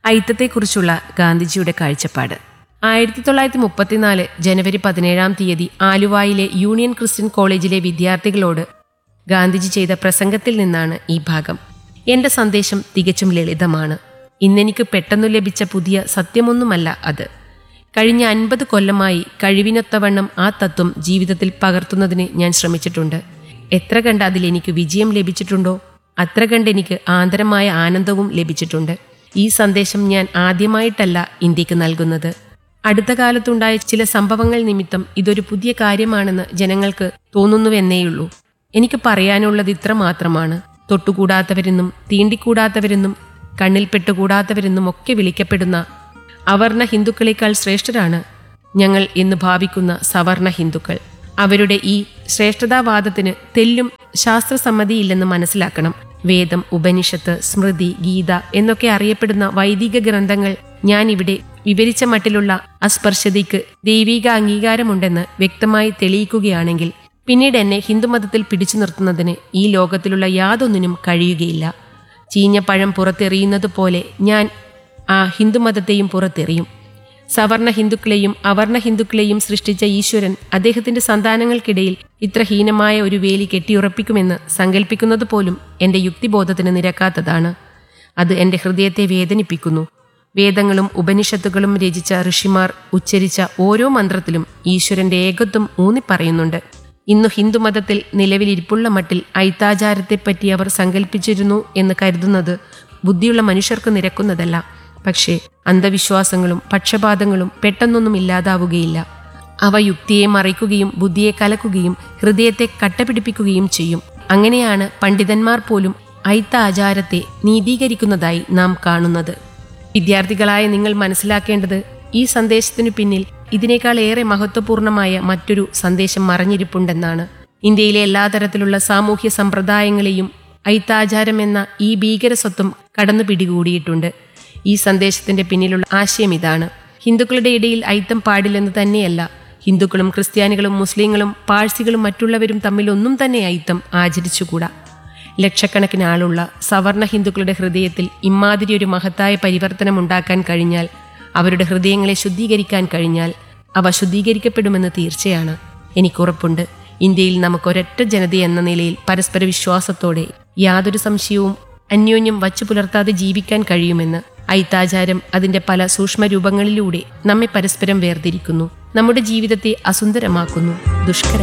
ഐത്തത്തെക്കുറിച്ചുള്ള ഗാന്ധിജിയുടെ കാഴ്ചപ്പാട് ആയിരത്തി തൊള്ളായിരത്തി മുപ്പത്തിനാല് ജനുവരി പതിനേഴാം തീയതി ആലുവായിലെ യൂണിയൻ ക്രിസ്ത്യൻ കോളേജിലെ വിദ്യാർത്ഥികളോട് ഗാന്ധിജി ചെയ്ത പ്രസംഗത്തിൽ നിന്നാണ് ഈ ഭാഗം എന്റെ സന്ദേശം തികച്ചും ലളിതമാണ് ഇന്നെനിക്ക് പെട്ടെന്നു ലഭിച്ച പുതിയ സത്യമൊന്നുമല്ല അത് കഴിഞ്ഞ അൻപത് കൊല്ലമായി കഴിവിനൊത്തവണ്ണം ആ തത്വം ജീവിതത്തിൽ പകർത്തുന്നതിന് ഞാൻ ശ്രമിച്ചിട്ടുണ്ട് എത്ര കണ്ട് അതിൽ എനിക്ക് വിജയം ലഭിച്ചിട്ടുണ്ടോ അത്ര കണ്ട് എനിക്ക് ആന്തരമായ ആനന്ദവും ലഭിച്ചിട്ടുണ്ട് ഈ സന്ദേശം ഞാൻ ആദ്യമായിട്ടല്ല ഇന്ത്യക്ക് നൽകുന്നത് അടുത്ത കാലത്തുണ്ടായ ചില സംഭവങ്ങൾ നിമിത്തം ഇതൊരു പുതിയ കാര്യമാണെന്ന് ജനങ്ങൾക്ക് തോന്നുന്നുവെന്നേയുള്ളൂ എനിക്ക് പറയാനുള്ളത് ഇത്ര മാത്രമാണ് തൊട്ടുകൂടാത്തവരെന്നും തീണ്ടിക്കൂടാത്തവരെന്നും കണ്ണിൽപ്പെട്ടുകൂടാത്തവരെന്നും ഒക്കെ വിളിക്കപ്പെടുന്ന അവർണ ഹിന്ദുക്കളേക്കാൾ ശ്രേഷ്ഠരാണ് ഞങ്ങൾ എന്ന് ഭാവിക്കുന്ന സവർണ ഹിന്ദുക്കൾ അവരുടെ ഈ ശ്രേഷ്ഠതാവാദത്തിന് തെല്ലും ശാസ്ത്രസമ്മതിയില്ലെന്ന് മനസ്സിലാക്കണം വേദം ഉപനിഷത്ത് സ്മൃതി ഗീത എന്നൊക്കെ അറിയപ്പെടുന്ന വൈദിക ഗ്രന്ഥങ്ങൾ ഞാൻ ഇവിടെ വിവരിച്ച മട്ടിലുള്ള അസ്പർശതയ്ക്ക് ദൈവിക അംഗീകാരമുണ്ടെന്ന് വ്യക്തമായി തെളിയിക്കുകയാണെങ്കിൽ പിന്നീട് എന്നെ ഹിന്ദുമതത്തിൽ പിടിച്ചു നിർത്തുന്നതിന് ഈ ലോകത്തിലുള്ള യാതൊന്നിനും കഴിയുകയില്ല ചീഞ്ഞ പഴം പുറത്തെറിയുന്നത് പോലെ ഞാൻ ആ ഹിന്ദുമതത്തെയും പുറത്തെറിയും സവർണ ഹിന്ദുക്കളെയും അവർണ ഹിന്ദുക്കളെയും സൃഷ്ടിച്ച ഈശ്വരൻ അദ്ദേഹത്തിന്റെ സന്താനങ്ങൾക്കിടയിൽ ഇത്ര ഹീനമായ ഒരു വേലി കെട്ടിയുറപ്പിക്കുമെന്ന് സങ്കല്പിക്കുന്നത് പോലും എന്റെ യുക്തിബോധത്തിന് നിരക്കാത്തതാണ് അത് എന്റെ ഹൃദയത്തെ വേദനിപ്പിക്കുന്നു വേദങ്ങളും ഉപനിഷത്തുകളും രചിച്ച ഋഷിമാർ ഉച്ചരിച്ച ഓരോ മന്ത്രത്തിലും ഈശ്വരന്റെ ഏകത്വം ഊന്നിപ്പറയുന്നുണ്ട് ഇന്നു ഹിന്ദുമതത്തിൽ നിലവിലിരിപ്പുള്ള മട്ടിൽ ഐത്താചാരത്തെപ്പറ്റി അവർ സങ്കല്പിച്ചിരുന്നു എന്ന് കരുതുന്നത് ബുദ്ധിയുള്ള മനുഷ്യർക്ക് നിരക്കുന്നതല്ല പക്ഷേ അന്ധവിശ്വാസങ്ങളും പക്ഷപാതങ്ങളും പെട്ടെന്നൊന്നും ഇല്ലാതാവുകയില്ല അവ യുക്തിയെ മറിക്കുകയും ബുദ്ധിയെ കലക്കുകയും ഹൃദയത്തെ കട്ടപിടിപ്പിക്കുകയും ചെയ്യും അങ്ങനെയാണ് പണ്ഡിതന്മാർ പോലും ഐത്ത ആചാരത്തെ നീതീകരിക്കുന്നതായി നാം കാണുന്നത് വിദ്യാർത്ഥികളായ നിങ്ങൾ മനസ്സിലാക്കേണ്ടത് ഈ സന്ദേശത്തിനു പിന്നിൽ ഇതിനേക്കാൾ ഏറെ മഹത്വപൂർണമായ മറ്റൊരു സന്ദേശം മറഞ്ഞിരിപ്പുണ്ടെന്നാണ് ഇന്ത്യയിലെ എല്ലാ തരത്തിലുള്ള സാമൂഹ്യ സമ്പ്രദായങ്ങളെയും ഐത്താചാരം എന്ന ഈ ഭീകരസ്വത്വം കടന്നു പിടികൂടിയിട്ടുണ്ട് ഈ സന്ദേശത്തിന്റെ പിന്നിലുള്ള ആശയം ഇതാണ് ഹിന്ദുക്കളുടെ ഇടയിൽ ഐത്തം പാടില്ലെന്ന് തന്നെയല്ല ഹിന്ദുക്കളും ക്രിസ്ത്യാനികളും മുസ്ലിങ്ങളും പാഴ്സികളും മറ്റുള്ളവരും തമ്മിൽ ഒന്നും തന്നെ ഐത്തം ആചരിച്ചുകൂടാ ലക്ഷക്കണക്കിന് ആളുള്ള സവർണ ഹിന്ദുക്കളുടെ ഹൃദയത്തിൽ ഇമാതിരി ഒരു മഹത്തായ പരിവർത്തനം ഉണ്ടാക്കാൻ കഴിഞ്ഞാൽ അവരുടെ ഹൃദയങ്ങളെ ശുദ്ധീകരിക്കാൻ കഴിഞ്ഞാൽ അവ ശുദ്ധീകരിക്കപ്പെടുമെന്ന് തീർച്ചയാണ് എനിക്കുറപ്പുണ്ട് ഇന്ത്യയിൽ നമുക്കൊരൊറ്റ ജനത എന്ന നിലയിൽ പരസ്പര വിശ്വാസത്തോടെ യാതൊരു സംശയവും അന്യോന്യം വച്ചു പുലർത്താതെ ജീവിക്കാൻ കഴിയുമെന്ന് ഐത്താചാരം അതിന്റെ പല സൂക്ഷ്മ രൂപങ്ങളിലൂടെ നമ്മെ പരസ്പരം വേർതിരിക്കുന്നു നമ്മുടെ ജീവിതത്തെ അസുന്ദരമാക്കുന്നു ദുഷ്കര